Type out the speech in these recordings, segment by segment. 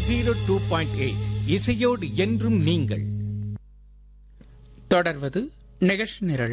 zero two point eight இசையோடு என்றும் நீங்கள் தொடர்வது நிகழ்ச்சி நிரல்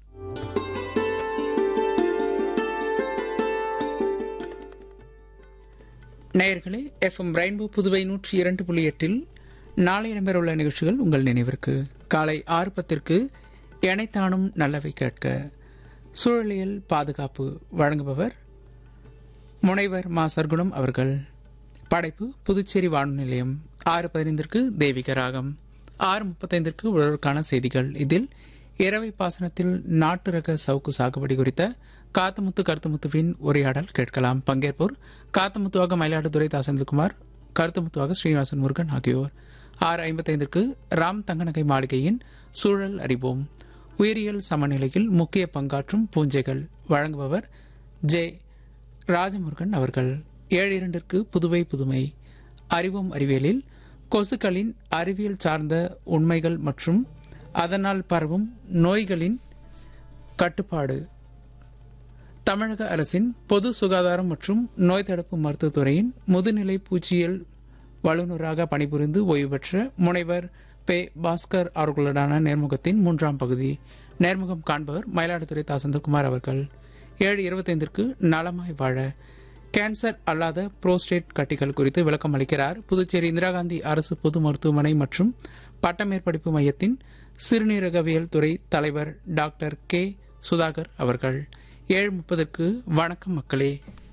நேயர்களே எஃப்எம் ரெயின்போ புதுவை நூற்றி இரண்டு புள்ளி எட்டில் நாளை இடம்பெறவுள்ள நிகழ்ச்சிகள் உங்கள் நினைவிற்கு காலை ஆறு பத்திற்கு எனைத்தானும் நல்லவை கேட்க சூழலியல் பாதுகாப்பு வழங்குபவர் முனைவர் மா சர்க்குணம் அவர்கள் படைப்பு புதுச்சேரி வானொலி நிலையம் ஆறு பதினைந்திற்கு தெய்வீக ராகம் ஆறு முப்பத்தைந்திற்கு உழவருக்கான செய்திகள் இதில் இரவை பாசனத்தில் நாட்டு ரக சவுக்கு சாகுபடி குறித்த காத்தமுத்து கருத்துமுத்துவின் உரையாடல் கேட்கலாம் பங்கேற்போர் காத்தமுத்துவாக மயிலாடுதுறை தாசந்தகுமார் கருத்துமுத்துவாக ஸ்ரீனிவாசன் முருகன் ஆகியோர் ஆறு ஐம்பத்தைந்திற்கு ராம் தங்கநகை மாளிகையின் சூழல் அறிவோம் உயிரியல் சமநிலையில் முக்கிய பங்காற்றும் பூஞ்சைகள் வழங்குபவர் ஜே ராஜமுருகன் அவர்கள் ஏழு இரண்டிற்கு புதுவை புதுமை அறிவோம் அறிவியலில் கொசுக்களின் அறிவியல் சார்ந்த உண்மைகள் மற்றும் அதனால் பரவும் நோய்களின் கட்டுப்பாடு தமிழக அரசின் பொது சுகாதாரம் மற்றும் நோய் தடுப்பு மருத்துவத்துறையின் முதுநிலை பூச்சியல் வல்லுநராக பணிபுரிந்து ஓய்வு பெற்ற முனைவர் பே பாஸ்கர் அவர்களுடனான நேர்முகத்தின் மூன்றாம் பகுதி நேர்முகம் காண்பவர் மயிலாடுதுறை தாசந்தகுமார் அவர்கள் ஏழு இருபத்தைந்திற்கு நலமாய் வாழ கேன்சர் அல்லாத புரோஸ்டேட் கட்டிகள் குறித்து விளக்கம் அளிக்கிறார் புதுச்சேரி இந்திரா காந்தி அரசு பொது மருத்துவமனை மற்றும் பட்டமேற்படிப்பு மையத்தின் சிறுநீரகவியல் துறை தலைவர் டாக்டர் கே சுதாகர் அவர்கள் ஏழு முப்பதற்கு வணக்கம் மக்களே